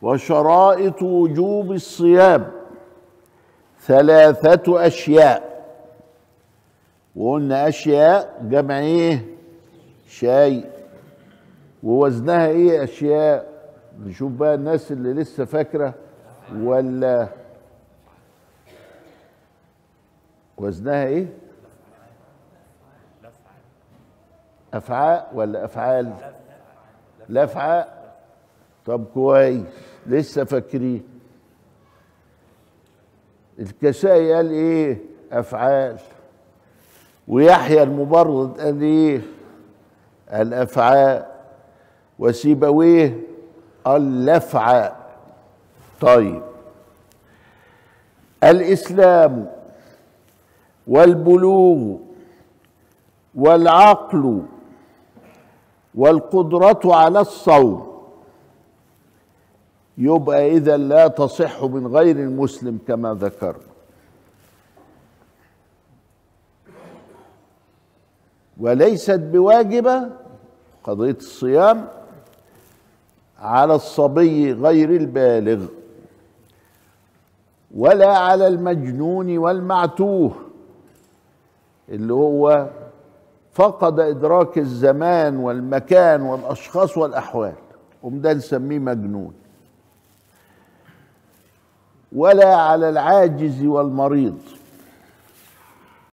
وشرائط وجوب الصيام ثلاثة أشياء وقلنا أشياء جمع إيه؟ شيء ووزنها إيه أشياء نشوف بقى الناس اللي لسه فاكرة ولا وزنها إيه؟ أفعاء ولا أفعال؟ لفعاء طب كويس لسه فاكرين الكسائي قال ايه افعال ويحيى المبرد قال ايه الافعال وسيبويه قال لفعاء طيب الاسلام والبلوغ والعقل والقدرة على الصوم يبقى إذا لا تصح من غير المسلم كما ذكرنا وليست بواجبة قضية الصيام على الصبي غير البالغ ولا على المجنون والمعتوه اللي هو فقد إدراك الزمان والمكان والأشخاص والأحوال وده نسميه مجنون ولا على العاجز والمريض